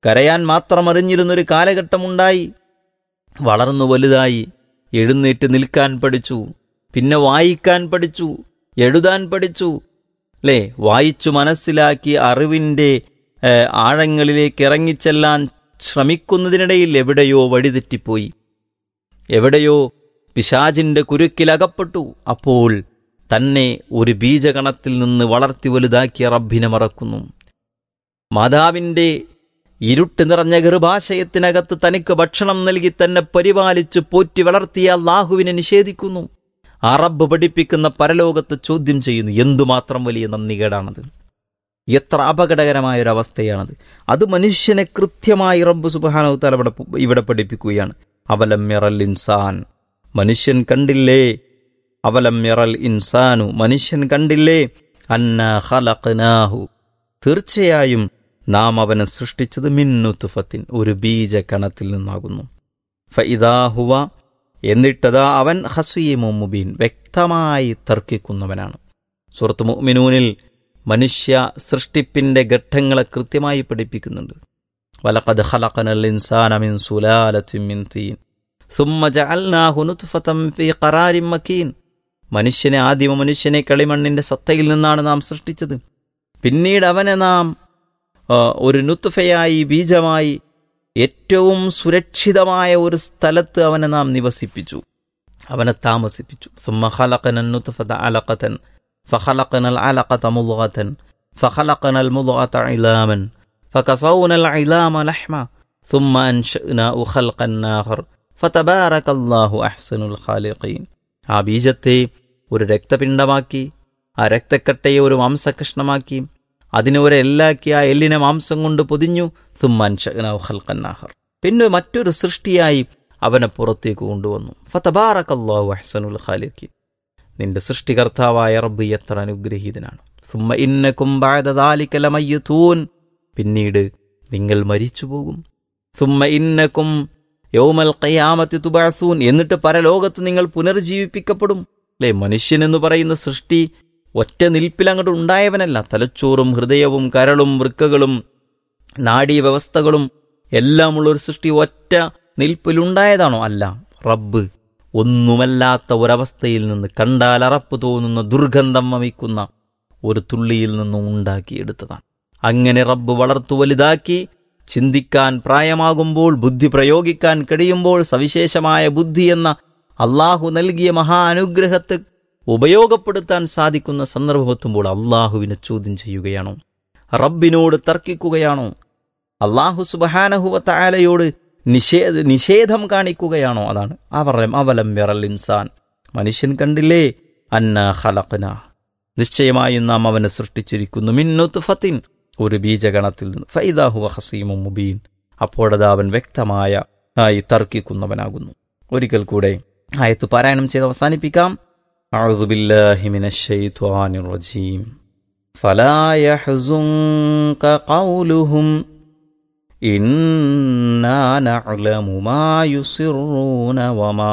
കരയാൻ മാത്രം അറിഞ്ഞിരുന്നൊരു കാലഘട്ടമുണ്ടായി വളർന്നു വലുതായി എഴുന്നേറ്റ് നിൽക്കാൻ പഠിച്ചു പിന്നെ വായിക്കാൻ പഠിച്ചു എഴുതാൻ പഠിച്ചു അല്ലേ വായിച്ചു മനസ്സിലാക്കി അറിവിൻ്റെ ഏഹ്, ആഴങ്ങളിലേക്ക് ഇറങ്ങിച്ചെല്ലാൻ ശ്രമിക്കുന്നതിനിടയിൽ എവിടെയോ വഴിതെറ്റിപ്പോയി എവിടെയോ പിശാചിന്റെ കുരുക്കിലകപ്പെട്ടു അപ്പോൾ തന്നെ ഒരു ബീജകണത്തിൽ നിന്ന് വളർത്തി വലുതാക്കിയ റബ്ബിനെ മറക്കുന്നു മാതാവിന്റെ ഇരുട്ട് നിറഞ്ഞ ഗർഭാശയത്തിനകത്ത് തനിക്ക് ഭക്ഷണം നൽകി തന്നെ പരിപാലിച്ച് പോറ്റി വളർത്തിയ അള്ളാഹുവിനെ നിഷേധിക്കുന്നു ആ റബ്ബ് പഠിപ്പിക്കുന്ന പരലോകത്ത് ചോദ്യം ചെയ്യുന്നു എന്തുമാത്രം വലിയ നന്ദികേടാണത് എത്ര അപകടകരമായ ഒരു അവസ്ഥയാണത് അത് മനുഷ്യനെ കൃത്യമായി റബ്ബ് സുബാനവുത്താൽ ഇവിടെ ഇവിടെ പഠിപ്പിക്കുകയാണ് അവലം മിറൽ ഇൻസാൻ മനുഷ്യൻ കണ്ടില്ലേ അവലം മിറൽ ഇൻസാനു മനുഷ്യൻ കണ്ടില്ലേ അന്ന ഖലഖ്നാഹു തീർച്ചയായും നാം അവനെ സൃഷ്ടിച്ചത് മിന്നുത്തുഫത്തിൻ ഒരു ബീജകണത്തിൽ നിന്നാകുന്നു ഫഇദാഹുവ എന്നിട്ടതാ അവൻ ഹസീമു മുബീൻ വ്യക്തമായി തർക്കിക്കുന്നവനാണ് സുഹൃത്ത് മുഅ്മിനൂനിൽ മനുഷ്യ സൃഷ്ടിപ്പിന്റെ ഘട്ടങ്ങളെ കൃത്യമായി പഠിപ്പിക്കുന്നുണ്ട് വലഖദ് ഖലഖനൽ ഇൻസാന മിൻ സുലാലത്തിൻ മിൻ തീൻ ثم جعلناه نطفة في قرار مكين മനുഷ്യനെ ആദിമ മനുഷ്യനെ കളിമണ്ണിന്റെ സത്തയിൽ നിന്നാണ് നാം സൃഷ്ടിച്ചത് പിന്നീട് അവനെ നാം ആ, ഒരു നുത്ഫയായി ബീജമായി ഏറ്റവും സുരക്ഷിതമായ ഒരു സ്ഥലത്ത് അവനെ നാം നിവസിപ്പിച്ചു അവനെ താമസിപ്പിച്ചു ثم خلقنا النطفة علقة فخلقنا العلقة مضغة فخلقنا المضغة علاما فكسونا العلام لحما ثم أنشأناه خلقا آخر فتبارك الله أحسن الخالقين ആ ബീജത്തെ ഒരു രക്തപിണ്ഡമാക്കി ആ രക്തക്കട്ടയെ ഒരു മാംസകഷ്ണമാക്കി അതിനെ ഒരു എല്ലാക്കി ആ എല്ലിനെ മാംസം കൊണ്ട് പൊതിഞ്ഞു സുമ്മാൻ ഖൽഖന്നാഹർ പിന്നെ മറ്റൊരു സൃഷ്ടിയായി അവനെ പുറത്തേക്ക് കൊണ്ടുവന്നു ഫതബാറക്കല്ലാഹു അഹ്സനുൽ ഖാലിഖീൻ നിന്റെ സൃഷ്ടികർത്താവായ റബ്ബ് എത്ര അനുഗ്രഹീതനാണ് സുമ്മ ഇന്നക്കും ബഅദ ദാലിക ലമയ്യതൂൻ പിന്നീട് നിങ്ങൾ മരിച്ചു പോകും സുമ്മ ഇന്നക്കും യൗമൽ ഖിയാമത്തി തുബഅസൂൻ എന്നിട്ട് പരലോകത്ത് നിങ്ങൾ പുനർജീവിപ്പിക്കപ്പെടും അല്ലേ മനുഷ്യൻ എന്ന് പറയുന്ന സൃഷ്ടി ഒറ്റ നിൽപ്പിൽ അങ്ങോട്ട് ഉണ്ടായവനല്ല തലച്ചോറും ഹൃദയവും കരളും വൃക്കകളും നാഡീവ്യവസ്ഥകളും എല്ലാമുള്ള ഒരു സൃഷ്ടി ഒറ്റ നിൽപ്പിലുണ്ടായതാണോ അല്ല റബ്ബ് ഒന്നുമല്ലാത്ത ഒരവസ്ഥയിൽ നിന്ന് കണ്ടാൽ അറപ്പ് തോന്നുന്ന ദുർഗന്ധം വമിക്കുന്ന ഒരു തുള്ളിയിൽ നിന്നും ഉണ്ടാക്കിയെടുത്തതാണ് അങ്ങനെ റബ്ബ് വളർത്തു വലുതാക്കി ചിന്തിക്കാൻ പ്രായമാകുമ്പോൾ ബുദ്ധി പ്രയോഗിക്കാൻ കഴിയുമ്പോൾ സവിശേഷമായ ബുദ്ധി എന്ന അള്ളാഹു നൽകിയ മഹാ അനുഗ്രഹത്തെ ഉപയോഗപ്പെടുത്താൻ സാധിക്കുന്ന സന്ദർഭമെത്തുമ്പോൾ അള്ളാഹുവിനെ ചോദ്യം ചെയ്യുകയാണോ റബ്ബിനോട് തർക്കിക്കുകയാണോ അള്ളാഹു സുബഹാനഹുവ തായാലയോട് നിഷേധ നിഷേധം കാണിക്കുകയാണോ അതാണ് അവലം അവലം വിറൽ ഇൻസാൻ മനുഷ്യൻ കണ്ടില്ലേ അന്ന ഖലഖന നിശ്ചയമായും നാം അവനെ സൃഷ്ടിച്ചിരിക്കുന്നു മിന്നുത്തുഫത്തിൻ ഒരു ബീജഗണത്തിൽ നിന്ന് ഫൈദാഹുവ ഹസീമും മുബീൻ അപ്പോഴത് അവൻ വ്യക്തമായ ആയി തർക്കിക്കുന്നവനാകുന്നു ഒരിക്കൽ കൂടെ ആയത്ത് പാരായണം ചെയ്ത് അവസാനിപ്പിക്കാം أعوذ بالله من الشيطان الرجيم فلا يحزنك قولهم إنا نعلم ما يسرون وما